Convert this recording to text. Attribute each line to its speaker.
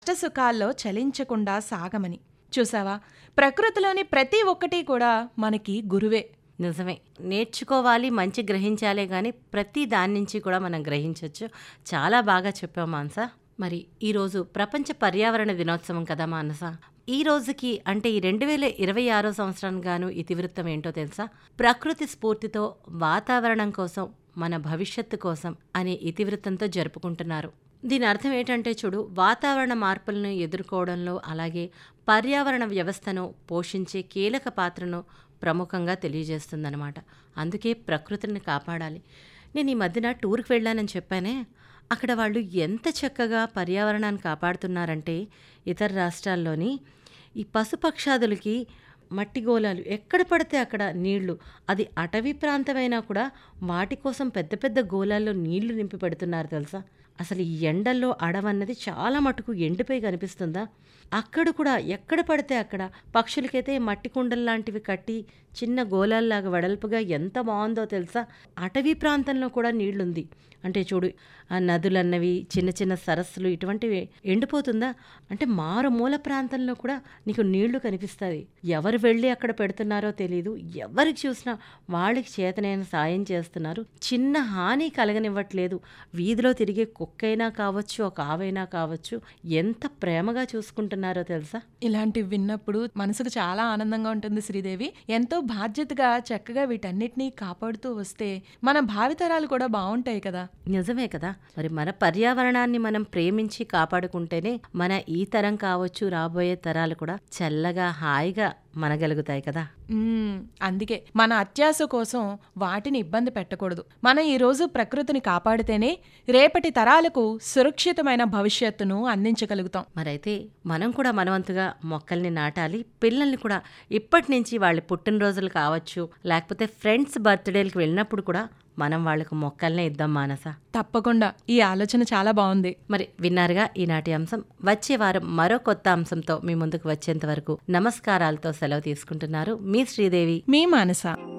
Speaker 1: కష్టసుఖాల్లో చలించకుండా సాగమని చూసావా ప్రకృతిలోని ప్రతి ఒక్కటి కూడా మనకి గురువే
Speaker 2: నిజమే నేర్చుకోవాలి మంచి గ్రహించాలే కానీ ప్రతి దాని నుంచి కూడా మనం గ్రహించవచ్చు చాలా బాగా చెప్పావు మానస మరి ఈరోజు ప్రపంచ పర్యావరణ దినోత్సవం కదా మానస ఈ రోజుకి అంటే ఈ రెండు వేల ఇరవై ఆరో సంవత్సరానికి గాను ఇతివృత్తం ఏంటో తెలుసా ప్రకృతి స్ఫూర్తితో వాతావరణం కోసం మన భవిష్యత్తు కోసం అనే ఇతివృత్తంతో జరుపుకుంటున్నారు దీని అర్థం ఏంటంటే చూడు వాతావరణ మార్పులను ఎదుర్కోవడంలో అలాగే పర్యావరణ వ్యవస్థను పోషించే కీలక పాత్రను ప్రముఖంగా తెలియజేస్తుందన్నమాట అందుకే ప్రకృతిని కాపాడాలి నేను ఈ మధ్యన టూర్కి వెళ్ళానని చెప్పానే అక్కడ వాళ్ళు ఎంత చక్కగా పర్యావరణాన్ని కాపాడుతున్నారంటే ఇతర రాష్ట్రాల్లోని ఈ పశుపక్షాదులకి మట్టి గోళాలు ఎక్కడ పడితే అక్కడ నీళ్లు అది అటవీ ప్రాంతమైనా కూడా వాటి కోసం పెద్ద పెద్ద గోళాల్లో నీళ్లు నింపి పెడుతున్నారు తెలుసా అసలు ఈ ఎండల్లో అడవన్నది చాలా మటుకు ఎండిపోయి కనిపిస్తుందా అక్కడ కూడా ఎక్కడ పడితే అక్కడ పక్షులకైతే మట్టి కుండలు లాంటివి కట్టి చిన్న గోళాల్లాగా వెడల్పుగా ఎంత బాగుందో తెలుసా అటవీ ప్రాంతంలో కూడా నీళ్లుంది అంటే చూడు ఆ నదులన్నవి చిన్న చిన్న సరస్సులు ఇటువంటివి ఎండిపోతుందా అంటే మారుమూల ప్రాంతంలో కూడా నీకు నీళ్లు కనిపిస్తుంది ఎవరు వెళ్ళి అక్కడ పెడుతున్నారో తెలియదు ఎవరికి చూసినా వాళ్ళకి చేతనైన సాయం చేస్తున్నారు చిన్న హాని కలగనివ్వట్లేదు వీధిలో తిరిగే కుక్కైనా కావచ్చు ఒక ఆవైనా కావచ్చు ఎంత ప్రేమగా చూసుకుంటున్నారో తెలుసా
Speaker 1: ఇలాంటివి విన్నప్పుడు మనసుకు చాలా ఆనందంగా ఉంటుంది శ్రీదేవి ఎంతో బాధ్యతగా చక్కగా వీటన్నిటినీ కాపాడుతూ వస్తే మన భావితరాలు కూడా బాగుంటాయి కదా
Speaker 2: నిజమే కదా మరి మన పర్యావరణాన్ని మనం ప్రేమించి కాపాడుకుంటేనే మన ఈ తరం కావచ్చు రాబోయే తరాలు కూడా చల్లగా హాయిగా మనగలుగుతాయి కదా
Speaker 1: మ్మ్. అందుకే మన అత్యాశ కోసం వాటిని ఇబ్బంది పెట్టకూడదు మనం ఈరోజు ప్రకృతిని కాపాడితేనే రేపటి తరాలకు సురక్షితమైన భవిష్యత్తును అందించగలుగుతాం
Speaker 2: మరైతే మనం కూడా మనవంతుగా మొక్కల్ని నాటాలి పిల్లల్ని కూడా ఇప్పటి నుంచి వాళ్ళ పుట్టినరోజులు కావచ్చు లేకపోతే ఫ్రెండ్స్ బర్త్డేలకు వెళ్ళినప్పుడు కూడా మనం వాళ్ళకు మొక్కల్నే ఇద్దాం మానస
Speaker 1: తప్పకుండా ఈ ఆలోచన చాలా బాగుంది
Speaker 2: మరి విన్నారుగా ఈనాటి అంశం వచ్చే వారం మరో కొత్త అంశంతో మీ ముందుకు వచ్చేంత వరకు నమస్కారాలతో సెలవు తీసుకుంటున్నారు మీ శ్రీదేవి
Speaker 1: మీ మానస